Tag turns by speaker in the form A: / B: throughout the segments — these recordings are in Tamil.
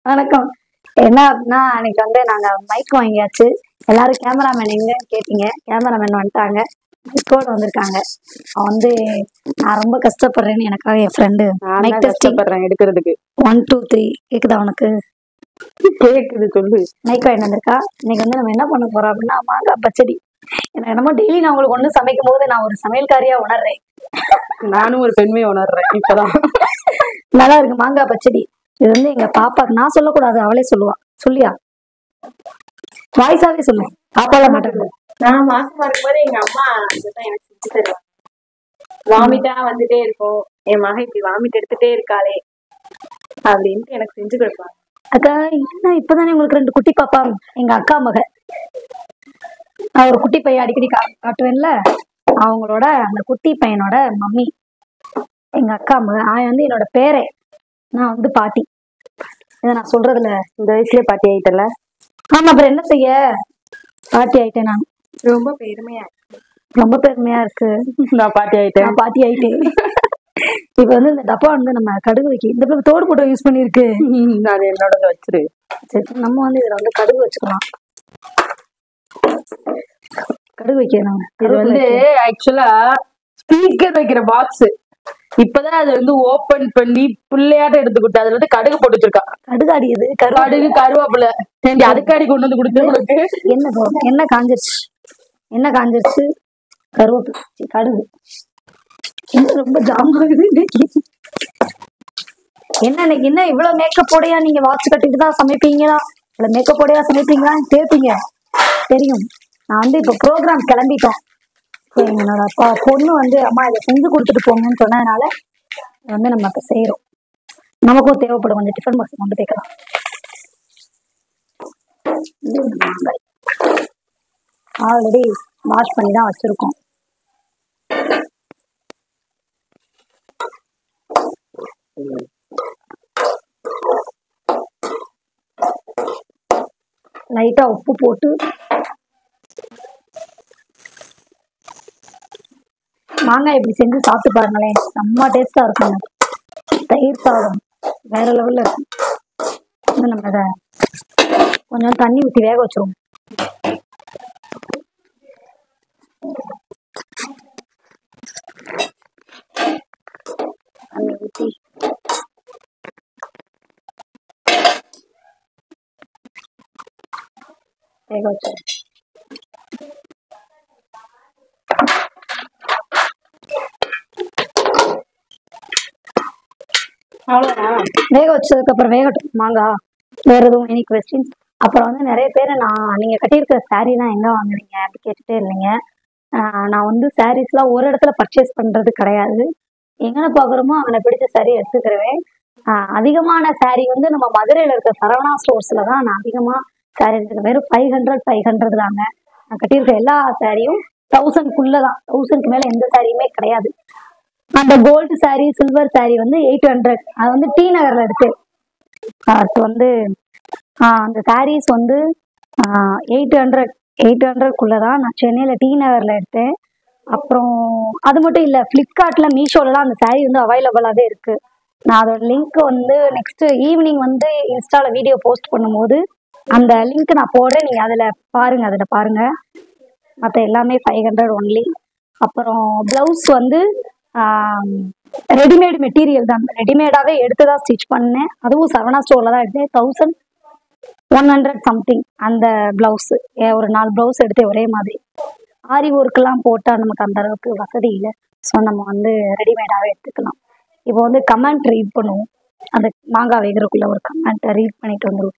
A: வணக்கம் என்ன அப்படின்னா அன்னைக்கு வந்து நாங்க மைக் வாங்கியாச்சு எல்லாரும் கேமராமேன் எங்கன்னு கேட்டீங்க கேமராமேன் வந்துட்டாங்க மைக்கோட வந்திருக்காங்க அவன் வந்து நான் ரொம்ப கஷ்டப்படுறேன்னு எனக்காக என் ஃப்ரெண்டு
B: நான்
A: மைக்
B: தான்
A: டெஸ்டிங்
B: கஷ்டப்படுறேன் எடுக்கிறதுக்கு
A: ஒன் டூ த்ரீ கேக்குதா உனக்கு
B: கேக்குது சொல்லு
A: மைக் வாங்கிட்டு வந்திருக்கா இன்னைக்கு வந்து நம்ம என்ன பண்ண போறோம் அப்படின்னா மாங்காய் பச்சடி எனக்கு என்னமோ டெய்லி நான் உங்களுக்கு ஒன்று சமைக்கும் போது நான் ஒரு சமையல்காரியா உணர்றேன்
B: நானும் ஒரு பெண்மையை உணர்றேன் இப்பதான்
A: நல்லா இருக்கு மாங்காய் பச்சடி இது வந்து எங்க பாப்பாக்கு நான் சொல்லக்கூடாது அவளே சொல்லுவா சொல்லியா வாய்ஸாவே சொல்லு பாப்பால மாட்டேன்
C: நான் மாசமா இருக்கும்போது எங்க அம்மா அதுதான் எனக்கு செஞ்சு தருவாங்க வாமிட்டா வந்துட்டே இருக்கும் என் மகன் இப்படி வாமிட் எடுத்துட்டே இருக்காளே அப்படின்ட்டு எனக்கு செஞ்சு கொடுப்பாங்க
A: அக்கா என்ன இப்பதானே உங்களுக்கு ரெண்டு குட்டி பாப்பா எங்க அக்கா மக நான் ஒரு குட்டி பையன் அடிக்கடி கா காட்டுவேன்ல அவங்களோட அந்த குட்டி பையனோட மம்மி எங்க அக்கா மக அவன் வந்து என்னோட பேரே நான் வந்து பாட்டி இதை நான் சொல்றதுல
B: இந்த வயசுலயே பாட்டி ஆயிட்டல
A: ஆமா அப்புறம் என்ன செய்ய பாட்டி ஆயிட்டேன் நான்
C: ரொம்ப பெருமையா இருக்கு.
A: ரொம்ப பெருமையா இருக்கு
B: நான் பாட்டி ஆயிட்டேன்
A: நான் பாட்டி ஆயிட்டேன் இப்ப வந்து இந்த டப்பா வந்து நம்ம கடுகு வைக்க இந்த பக்கம் தோடு போட்டு யூஸ் பண்ணிருக்கு
B: நான் என்னோட வச்சிரு
A: சரி சரி, நம்ம வந்து இதுல வந்து கடுகு வச்சுக்கலாம் கடுகு வைக்கணும்
B: இது வந்து ஆக்சுவலா ஸ்பீக்கர் வைக்கிற பாக்ஸ் இப்பதான் அது வந்து ஓபன் பண்ணி புள்ளையாட்ட எடுத்து கொடுத்து அதுல வந்து கடுகு போட்டு வச்சிருக்கா
A: கடுகு அடிக்குது கருவா
B: கடுகு கருவேப்பிலை ஏண்டி அதுக்காடி கொண்டு வந்து கொடுத்து உனக்கு
A: என்ன போ- என்ன காஞ்சிருச்சு என்ன காஞ்சிருச்சு கருவேப்பிலை சி, கடுகு என்ன ரொம்ப ஜாம் ஆகுது இன்னைக்கு என்ன இன்னைக்கு என்ன இவ்வளவு மேக்கப் போடையா நீங்க வாட்ச் கட்டிட்டு தான் சமைப்பீங்களா இவ்வளவு மேக்கப் போடையா சமைப்பீங்களான்னு கேட்பீங்க தெரியும் நான் வந்து இப்ப ப்ரோக்ராம் கிளம்பிட்டோம் இப்ப என்னோட அப்பா பொண்ணு வந்து அம்மா இதை செஞ்சு கொடுத்துட்டு போங்கன்னு சொன்னதுனால இதை வந்து நம்ம இப்ப செய்யறோம் நமக்கும் தேவைப்படும் கொஞ்சம் டிஃபன் பாக்ஸ் கொண்டு போய்க்கலாம் இது ஒரு மாங்காய் ஆல்ரெடி வாஷ் பண்ணி தான் வச்சிருக்கோம் லைட்டா உப்பு போட்டு மாங்காய் இப்படி செஞ்சு சாப்பிட்டு பாருங்களேன் செம்ம டேஸ்டா இருக்கும் தயிர் சாதம் வேற லெவல்ல இருக்கும் இன்னும் நம்ம இதை கொஞ்சம் தண்ணி ஊற்றி வேக வச்சிருவோம் தண்ணி ஊற்றி வேக வச்சிருவோம்
C: அவ்வளவுதான்
A: வேக வச்சதுக்கு அப்புறம் வேகட்டும் மாங்காய் வேற எதுவும் எனி கொஸ்டின்ஸ் அப்புறம் வந்து நிறைய பேர் நான் நீங்க கட்டியிருக்கிற சாரீலாம் எங்க வாங்குறீங்க அப்படி கேட்டுட்டே இருந்தீங்க ஆஹ் நான் வந்து சாரீஸ்லாம் ஒரு இடத்துல பர்ச்சேஸ் பண்றது கிடையாது எங்கன பாக்குறோமோ அங்கே பிடிச்ச சாரீ எடுத்துக்கிறவேன் ஆஹ் அதிகமான சாரீ வந்து நம்ம மதுரையில இருக்க சரவணா ஸ்டோர்ஸ்ல தான் நான் அதிகமா சாரீ எடுத்துக்கிறேன் வெறும் ஃபைவ் ஹண்ட்ரட் ஃபைவ் ஹண்ட்ரட் தாங்க நான் கட்டியிருக்க எல்லா சாரியும் தௌசண்ட்குள்ள தான் தௌசண்ட்க்கு மேல எந்த சாரியுமே கிடையாது அந்த கோல்டு saree சில்வர் saree வந்து எயிட் ஹண்ட்ரட் அது வந்து டி நகர்ல இருக்கு அடுத்து வந்து ஆஹ் அந்த sarees வந்து எயிட் ஹண்ட்ரட் எயிட் ஹண்ட்ரட்குள்ள தான் நான் சென்னையில டி நகர்ல எடுத்தேன் அப்புறம் அது மட்டும் இல்லை ஃப்ளிப்கார்ட்ல மீஷோலலாம் அந்த saree வந்து அவைலபிளாகவே இருக்கு நான் அதோட லிங்க் வந்து நெக்ஸ்ட் ஈவினிங் வந்து இன்ஸ்டால வீடியோ போஸ்ட் பண்ணும்போது அந்த லிங்க் நான் போடுறேன் நீங்க அதுல பாருங்க அதுல பாருங்க மற்ற எல்லாமே ஃபைவ் ஹண்ட்ரட் ஒன்லி அப்புறம் ப்ளவுஸ் வந்து ரெடிமேட் மெட்டீரியல் தான் ரெடிமேடாகவே எடுத்து தான் ஸ்டிச் பண்ணேன் அதுவும் சரவணா ஸ்டோரில் தான் எடுத்தேன் தௌசண்ட் ஒன் ஹண்ட்ரட் சம்திங் அந்த ப்ளவுஸு ஒரு நாலு ப்ளவுஸ் எடுத்தேன் ஒரே மாதிரி ஆரி ஒர்க்கெல்லாம் போட்டால் நமக்கு அந்த அளவுக்கு வசதி இல்லை ஸோ நம்ம வந்து ரெடிமேடாகவே எடுத்துக்கலாம் இப்போ வந்து கமெண்ட் ரீட் பண்ணுவோம் அந்த மாங்காய் வேகிறதுக்குள்ள ஒரு கமெண்ட்டை ரீட் பண்ணிட்டு வந்துருவோம்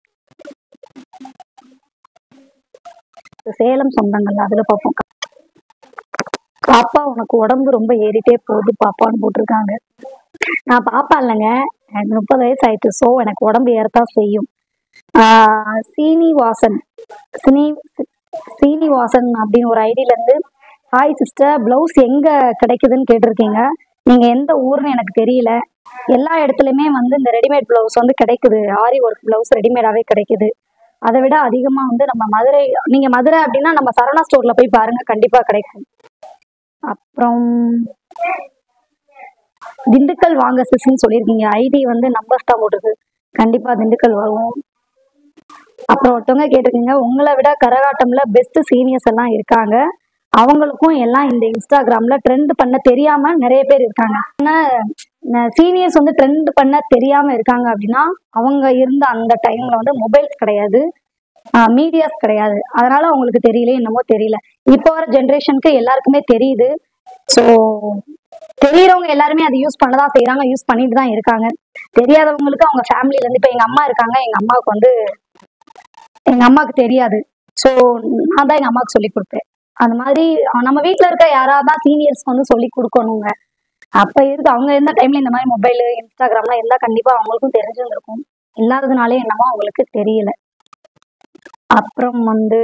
A: சேலம் சொந்தங்கள் அதில் பார்ப்போம் பாப்பா உனக்கு உடம்பு ரொம்ப ஏறிட்டே போகுது பாப்பான்னு போட்டிருக்காங்க நான் பாப்பா இல்லைங்க எனக்கு முப்பது வயசு ஆயிட்டு ஸோ எனக்கு உடம்பு ஏறத்தான் செய்யும் ஆஹ் சீனிவாசன் சினி சீனிவாசன் அப்படின்னு ஒரு ஐடியில இருந்து ஹாய் சிஸ்டர் பிளவுஸ் எங்க கிடைக்குதுன்னு கேட்டிருக்கீங்க நீங்க எந்த ஊர்னு எனக்கு தெரியல எல்லா இடத்துலயுமே வந்து இந்த ரெடிமேட் பிளவுஸ் வந்து கிடைக்குது ஆரி ஒர்க் பிளவுஸ் ரெடிமேடாவே கிடைக்குது அதை விட அதிகமா வந்து நம்ம மதுரை நீங்க மதுரை அப்படின்னா நம்ம சரவணா ஸ்டோர்ல போய் பாருங்க கண்டிப்பா கிடைக்கும் அப்புறம் திண்டுக்கல் வாங்க சிஸ்ன்னு சொல்லியிருக்கீங்க ஐடி வந்து நம்பர்ஸ் தான் போட்டிருக்கு கண்டிப்பா திண்டுக்கல் வருவோம் அப்புறம் ஒருத்தவங்க கேட்டிருக்கீங்க உங்களை விட கரகாட்டம்ல பெஸ்ட் சீனியர்ஸ் எல்லாம் இருக்காங்க அவங்களுக்கும் எல்லாம் இந்த இன்ஸ்டாகிராம்ல ட்ரெண்ட் பண்ண தெரியாம நிறைய பேர் இருக்காங்க சீனியர்ஸ் வந்து ட்ரெண்ட் பண்ண தெரியாம இருக்காங்க அப்படின்னா அவங்க இருந்த அந்த டைம்ல வந்து மொபைல்ஸ் கிடையாது மீடியாஸ் கிடையாது அதனால அவங்களுக்கு தெரியல என்னமோ தெரியல இப்போ வர ஜென்ரேஷனுக்கு எல்லாருக்குமே தெரியுது ஸோ தெரியறவங்க எல்லாருமே அதை யூஸ் பண்ணதான் செய்றாங்க யூஸ் பண்ணிட்டு தான் இருக்காங்க தெரியாதவங்களுக்கு அவங்க ஃபேமிலில இருந்து இப்போ எங்க அம்மா இருக்காங்க எங்க அம்மாவுக்கு வந்து எங்க அம்மாவுக்கு தெரியாது ஸோ நான் தான் எங்க அம்மாவுக்கு சொல்லி கொடுப்பேன் அந்த மாதிரி அஹ் நம்ம வீட்ல இருக்க யாராவது தான் சீனியர்ஸ்க்கு வந்து சொல்லி கொடுக்கணுங்க அப்ப இருக்கு அவங்க எந்த டைம்ல இந்த மாதிரி மொபைல் இன்ஸ்டாகிராம்லாம் இருந்தா கண்டிப்பா அவங்களுக்கும் தெரிஞ்சிருந்திருக்கும் இல்லாததுனாலே என்னமோ அவங்களுக்கு தெரியல அப்புறம் வந்து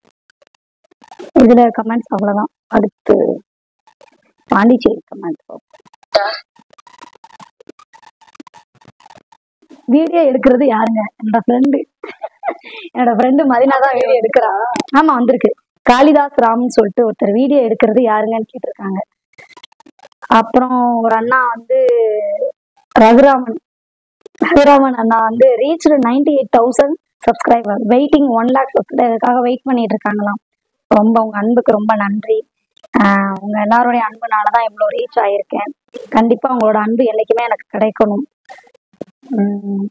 A: இதுல கமெண்ட்ஸ் அவ்வளவுதான் அடுத்து பாண்டிச்சேரி கமெண்ட்ஸ் வீடியோ எடுக்கிறது யாருங்க என்னோட ஃப்ரெண்டு என்னோட ஃப்ரெண்டு மதினா தான் வீடியோ எடுக்கிறா ஆமா வந்திருக்கு காளிதாஸ் ராம்னு சொல்லிட்டு ஒருத்தர் வீடியோ எடுக்கிறது யாருங்கன்னு கேட்டிருக்காங்க அப்புறம் ஒரு அண்ணா வந்து ரகுராமன் ரகுராமன் அண்ணா வந்து reach ninety eight thousand subscriber waiting one lakh சப்ஸ்கிரைபருக்காக வெயிட் பண்ணிட்டு இருக்காங்களாம் ரொம்ப உங்க அன்புக்கு ரொம்ப நன்றி ஆஹ் உங்க எல்லாருடைய அன்புனால தான் இவ்வளோ ரீச் ஆயிருக்கேன் கண்டிப்பா உங்களோட அன்பு என்னைக்குமே எனக்கு கிடைக்கணும் உம்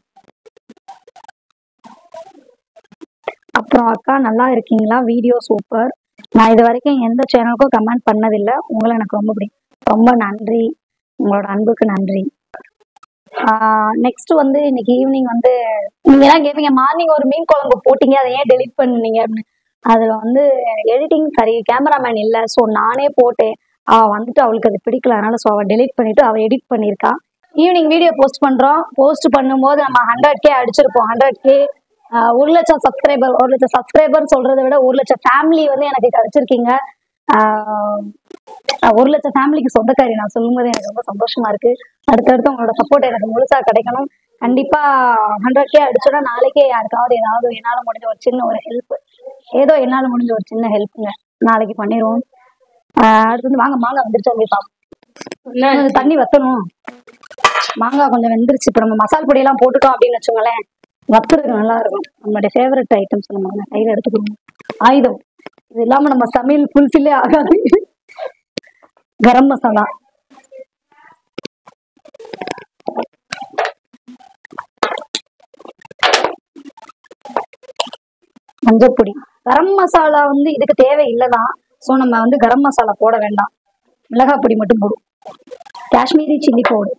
A: அப்புறம் அக்கா நல்லா இருக்கீங்களா வீடியோ சூப்பர் நான் இது வரைக்கும் எந்த சேனலுக்கும் கமெண்ட் பண்ணதில்லை உங்களை எனக்கு ரொம்ப பிடிக்கும் ரொம்ப நன்றி உங்களோட அன்புக்கு நன்றி நெக்ஸ்ட் வந்து இன்னைக்கு ஈவினிங் வந்து நீங்க எல்லாம் கேட்பீங்க மார்னிங் ஒரு மீன் குழம்பு போட்டீங்க அதை ஏன் டெலிட் பண்ணீங்க அப்படின்னு அதுல வந்து எடிட்டிங் சரி கேமராமேன் இல்லை ஸோ நானே போட்டேன் அவ வந்துட்டு அவளுக்கு அது பிடிக்கல அதனால ஸோ அவள் டெலிட் பண்ணிட்டு அவள் எடிட் பண்ணியிருக்கா ஈவினிங் வீடியோ போஸ்ட் பண்றோம் போஸ்ட் பண்ணும்போது நம்ம ஹண்ட்ரட் கே அடிச்சிருப்போம் ஹண்ட்ரட் கே ஒரு லட்சம் சப்ஸ்கிரைபர் ஒரு லட்சம் சப்ஸ்கிரைபர் சொல்றதை விட ஒரு லட்சம் ஃபேமிலி வந்து எனக்கு கிடைச்சிருக்கீங்க ஆஹ் ஆஹ் ஒரு லட்சம் ஃபேமிலிக்கு சொந்தக்காரி நான் சொல்லும்போது எனக்கு ரொம்ப சந்தோஷமா இருக்கு அடுத்தடுத்து உங்களோட சப்போர்ட் எனக்கு முழுசா கிடைக்கணும் கண்டிப்பா ஹண்ட்ரட் கே அடிச்சோன்னா நாளைக்கே யாருக்காவது ஏதாவது என்னால முடிஞ்ச ஒரு சின்ன ஒரு ஹெல்ப் ஏதோ என்னால முடிஞ்ச ஒரு சின்ன ஹெல்ப்புங்க நாளைக்கு பண்ணிடுவோம் ஆஹ் அடுத்து வந்து வாங்க மாங்காய் வந்துருச்சு அப்படி கொஞ்சம் தண்ணி வத்தணும் மாங்காய் கொஞ்சம் வெந்துருச்சு இப்போ நம்ம மசால் பொடியெல்லாம் போட்டுட்டோம் அப்படின்னு வச்சுக்கோங்களேன் வத்துறதுக்கு நல்லா இருக்கும் நம்மளுடைய ஃபேவரட் ஐட்டம்ஸ் நம்ம கையில் எடுத்துக்கணும் ஆயுதம் இது இல்லாம நம்ம சமையல் ஃபுல்ஃபில்லே ஆகாது கரம் மசாலா மஞ்சப்பொடி கரம் மசாலா வந்து இதுக்கு தேவை இல்லைதான் ஸோ நம்ம வந்து கரம் மசாலா போட வேண்டாம் மிளகாய் பொடி மட்டும் போடும் காஷ்மீரி சில்லி பவுடர்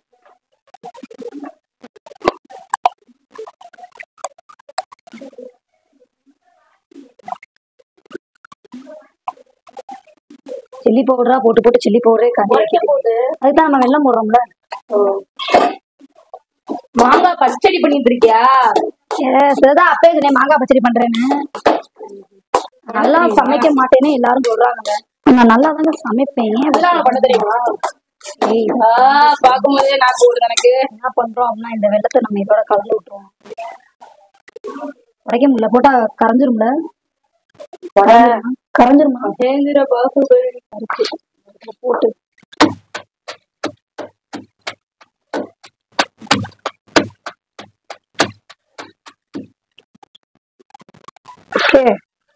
A: சில்லி பவுடரா போட்டு போட்டு சில்லி பவுடரே கறி அதுதான் நம்ம வெள்ளம் போடுறோம்ல
B: மாங்காய் பச்சடி பண்ணிட்டு இருக்கியா
A: சரிதான் அப்பே சொன்னேன் மாங்காய் பச்சடி பண்றேன்னு நல்லா சமைக்க மாட்டேன்னு எல்லாரும் சொல்றாங்க நான் நல்லா தாங்க சமைப்பேன் ஏன் அப்படி
B: இதெல்லாம் பண்ண தெரியுமா
A: ஏய்,
B: ஆஹ் பாக்கும்போதே நான் போடுது எனக்கு
A: என்ன பண்றோம் அப்படின்னா இந்த வெள்ளத்தை நம்ம இதோட கலந்து விட்டுருவோம் உடைக்க முடியல போட்டா கரைஞ்சிரும்ல கரைஞ்சிருமா
B: சேந்திர பாகுபலி
A: போட்டு Okay.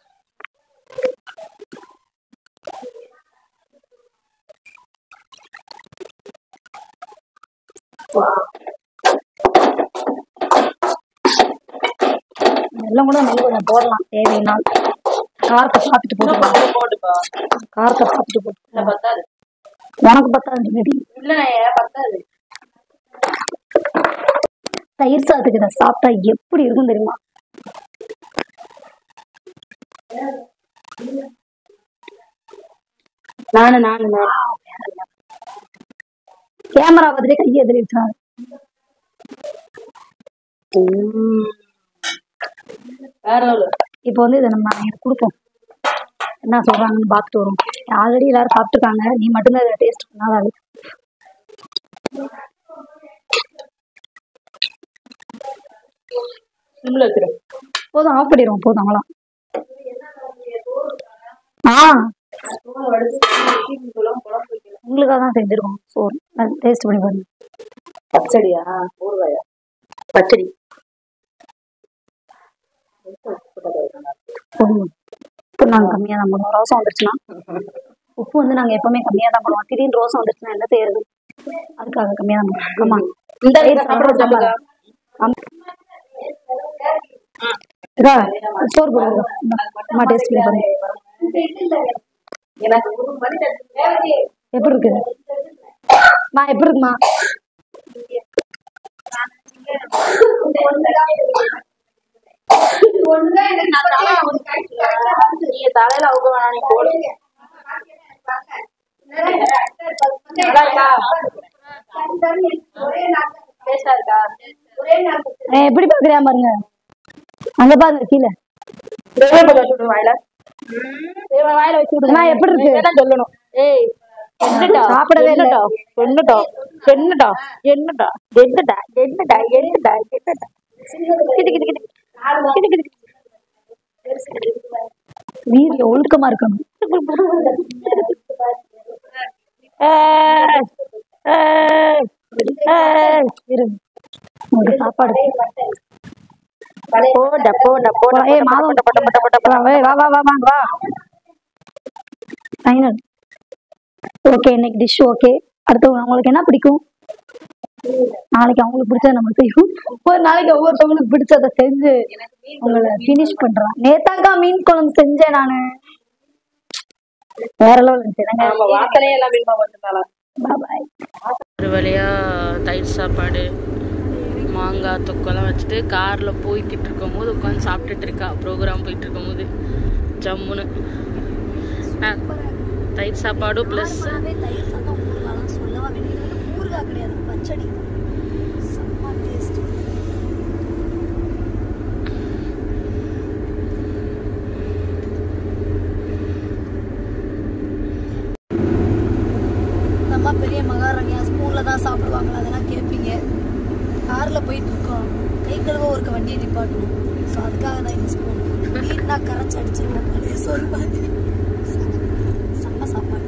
A: எல்லாம் கூட நெல் கொஞ்சம் போடலாம் தேவையினால் காரத்தை பார்த்துட்டு போட்டுக்கலாம்
B: போட்டுப்பா
A: காரத்தை பார்த்துட்டு போட்டு
B: இல்ல பத்தாது
A: உனக்கு பத்தாது மேபி
B: இல்ல பத்தாது
A: தயிர் சாதத்துக்கு இதை சாப்பிட்டா எப்படி இருக்கும் தெரியுமா
B: நானு நானு நானு
A: கேமரா பார்த்துட்டு கையை எதிரிச்சாரு
B: உம். வேற ஒரு
A: இப்போ வந்து இதை நம்ம அவங்களுக்கு கொடுப்போம் என்ன சொல்றாங்கன்னு பார்த்துட்டு வரும் ஆல்ரெடி எல்லாரும் சாப்பிட்டுருக்காங்க நீ மட்டும்தான் இதை டேஸ்ட் பண்ணாத
B: சிம்ல வச்சிரு
A: போதும் ஆஃப் பண்ணிடுவோம் போதும் அவ்வளோ ஆ உங்களுக்காக தான் செஞ்சிருக்கோம் சோறு டேஸ்ட் பண்ணி பாருங்க
B: பச்சடியா ஊறுகாயா பச்சடி
A: உப்பு நாங்கள் கம்மியாக தான் பண்ணுவோம் ரோசம் வந்துருச்சுன்னா உப்பு வந்து நாங்கள் எப்பவுமே கம்மியாக தான் பண்ணுவோம் திடீர்னு ரோசம் வந்துருச்சுன்னா என்ன செய்யறது அதுக்காக கம்மியாக தான் பண்ணுவோம் ஆமா
B: இந்த
A: தயிர் சாப்பிட சாப்பிட இதா சோறு போடுங்க அம்மா டேஸ்ட் பண்ணி பாருங்க
C: எனக்கு ஒரு மணி நேரத்துக்கு
A: எப்படி இருக்குது மா எப்படி இருக்குமா
B: நீ தலையில அவுக்க வேணாம் நீ போடு நல்லா இருக்கா டேஸ்டா இருக்கா
A: ஏய், எப்படி பாக்குறியா பாருங்க அங்க பாருங்க கீழே
B: தேவைப்பட வச்சு விடு வாயில தேவை வாயில வச்சு விடு
A: நான் எப்படி இருக்கு?
B: இதெல்லாம் சொல்லணும் ஏய் என்னடா
A: சாப்பிடவே இல்ல.
B: என்னடா என்னடா என்னடா என்னடா என்னடா என்னடா என்னடா என்னடா கிடு கிடு கிடு கிடு கிடு
A: வீடியோ ஒழுக்கமா இருக்கணும்
B: ஏய், ஏய், ஏய்.
A: இரு உங்களுக்கு சாப்பாடு
B: போடா போடா போடா
A: ஏய் மாதம்
B: போடா போடா போடா போடா
A: வா, ஏய், வா வா வா வா வா ஃபைனல் ஓகே இன்னைக்கு டிஷ் ஓகே அடுத்து உங்களுக்கு என்ன பிடிக்கும் நாளைக்கு அவங்களுக்கு பிடிச்சத நம்ம செய்வோம் ஒரு நாளைக்கு ஒவ்வொருத்தவங்களுக்கு பிடிச்சத செஞ்சு உங்களை ஃபினிஷ் பண்றோம் நேத்தாக்கா மீன் குழம்பு செஞ்சேன் நானு வேற லெவல் இருந்துச்சு
B: ஆமா வாசனையே எல்லாம் வீணா வந்துட்டாளா
A: பாய்
D: ஒரு வழியாக தயிர் சாப்பாடு மாங்காய் தொக்கெல்லாம் வச்சுட்டு காரில் போய்கிட்டு இருக்கும் போது உட்காந்து சாப்பிட்டுட்டு இருக்கா ப்ரோக்ராம் போயிட்டு இருக்கும் போது ஜம்முன்னு ஆ, தயிர் சாப்பாடு ப்ளஸ்
E: நார்மலாவே தயிர் சாதம் ஊறுகாலாம் சொல்லவா வேண்டியது இது வந்து ஊறுகாய் கிடையாது பச்சடி செம்ம டேஸ்ட் நம்ம பெரிய மகாராணியா ஸ்பூன்ல தான் சாப்பிடுவாங்களா அதெல்லாம் கேட்பீங்க கார்ல போயிட்டு இருக்கோம் கை கழுவ ஒரு வண்டியை நிப்பாட்டணும் ஸோ அதுக்காக தான் இந்த ஸ்பூன் வீட்னா கரைச்சி அடிச்சிருவோம் அதே சொல் மாதிரி செம்ம சாப்பாடு